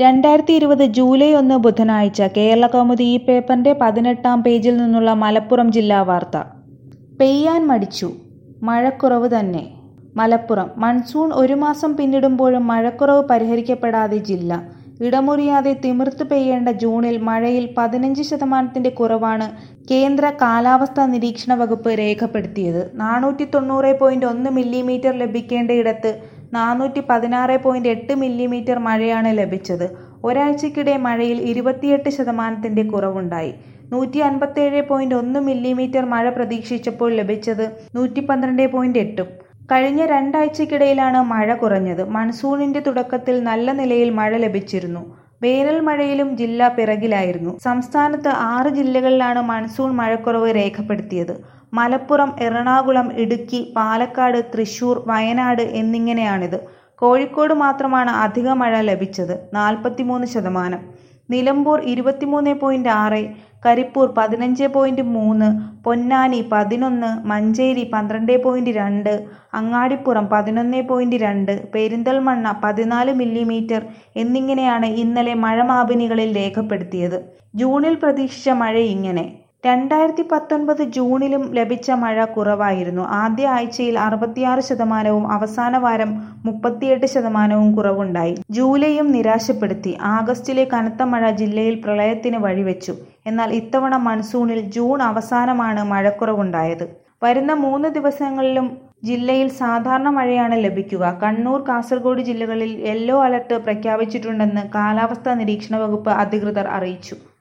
രണ്ടായിരത്തി ഇരുപത് ജൂലൈ ഒന്ന് ബുധനാഴ്ച കേരളകൗമുദി ഈ പേപ്പറിന്റെ പതിനെട്ടാം പേജിൽ നിന്നുള്ള മലപ്പുറം ജില്ലാ വാർത്ത പെയ്യാൻ മടിച്ചു മഴക്കുറവ് തന്നെ മലപ്പുറം മൺസൂൺ ഒരു മാസം പിന്നിടുമ്പോഴും മഴക്കുറവ് പരിഹരിക്കപ്പെടാതെ ജില്ല ഇടമുറിയാതെ തിമിർത്ത് പെയ്യേണ്ട ജൂണിൽ മഴയിൽ പതിനഞ്ച് ശതമാനത്തിന്റെ കുറവാണ് കേന്ദ്ര കാലാവസ്ഥാ നിരീക്ഷണ വകുപ്പ് രേഖപ്പെടുത്തിയത് നാനൂറ്റി തൊണ്ണൂറ് പോയിന്റ് ഒന്ന് മില്ലിമീറ്റർ ലഭിക്കേണ്ടയിടത്ത് നാനൂറ്റി പതിനാറ് പോയിന്റ് എട്ട് മില്ലിമീറ്റർ മഴയാണ് ലഭിച്ചത് ഒരാഴ്ചക്കിടെ മഴയിൽ ഇരുപത്തിയെട്ട് ശതമാനത്തിന്റെ കുറവുണ്ടായി നൂറ്റി അൻപത്തേഴ് പോയിന്റ് ഒന്ന് മില്ലിമീറ്റർ മഴ പ്രതീക്ഷിച്ചപ്പോൾ ലഭിച്ചത് നൂറ്റി പന്ത്രണ്ട് പോയിന്റ് എട്ടും കഴിഞ്ഞ രണ്ടാഴ്ചക്കിടയിലാണ് മഴ കുറഞ്ഞത് മൺസൂണിന്റെ തുടക്കത്തിൽ നല്ല നിലയിൽ മഴ ലഭിച്ചിരുന്നു വേനൽ മഴയിലും ജില്ല പിറകിലായിരുന്നു സംസ്ഥാനത്ത് ആറ് ജില്ലകളിലാണ് മൺസൂൺ മഴക്കുറവ് രേഖപ്പെടുത്തിയത് മലപ്പുറം എറണാകുളം ഇടുക്കി പാലക്കാട് തൃശൂർ വയനാട് എന്നിങ്ങനെയാണിത് കോഴിക്കോട് മാത്രമാണ് അധിക മഴ ലഭിച്ചത് നാൽപ്പത്തിമൂന്ന് ശതമാനം നിലമ്പൂർ ഇരുപത്തിമൂന്ന് പോയിന്റ് ആറ് കരിപ്പൂർ പതിനഞ്ച് പോയിന്റ് മൂന്ന് പൊന്നാനി പതിനൊന്ന് മഞ്ചേരി പന്ത്രണ്ട് പോയിന്റ് രണ്ട് അങ്ങാടിപ്പുറം പതിനൊന്ന് പോയിന്റ് രണ്ട് പെരിന്തൽമണ്ണ പതിനാല് മില്ലിമീറ്റർ എന്നിങ്ങനെയാണ് ഇന്നലെ മഴ മാപിനികളിൽ രേഖപ്പെടുത്തിയത് ജൂണിൽ പ്രതീക്ഷിച്ച മഴ ഇങ്ങനെ രണ്ടായിരത്തി പത്തൊൻപത് ജൂണിലും ലഭിച്ച മഴ കുറവായിരുന്നു ആദ്യ ആഴ്ചയിൽ അറുപത്തിയാറ് ശതമാനവും അവസാന വാരം മുപ്പത്തിയെട്ട് ശതമാനവും കുറവുണ്ടായി ജൂലൈയും നിരാശപ്പെടുത്തി ആഗസ്റ്റിലെ കനത്ത മഴ ജില്ലയിൽ പ്രളയത്തിന് വഴിവെച്ചു എന്നാൽ ഇത്തവണ മൺസൂണിൽ ജൂൺ അവസാനമാണ് മഴക്കുറവുണ്ടായത് വരുന്ന മൂന്ന് ദിവസങ്ങളിലും ജില്ലയിൽ സാധാരണ മഴയാണ് ലഭിക്കുക കണ്ണൂർ കാസർഗോഡ് ജില്ലകളിൽ യെല്ലോ അലർട്ട് പ്രഖ്യാപിച്ചിട്ടുണ്ടെന്ന് കാലാവസ്ഥാ നിരീക്ഷണ വകുപ്പ് അധികൃതർ അറിയിച്ചു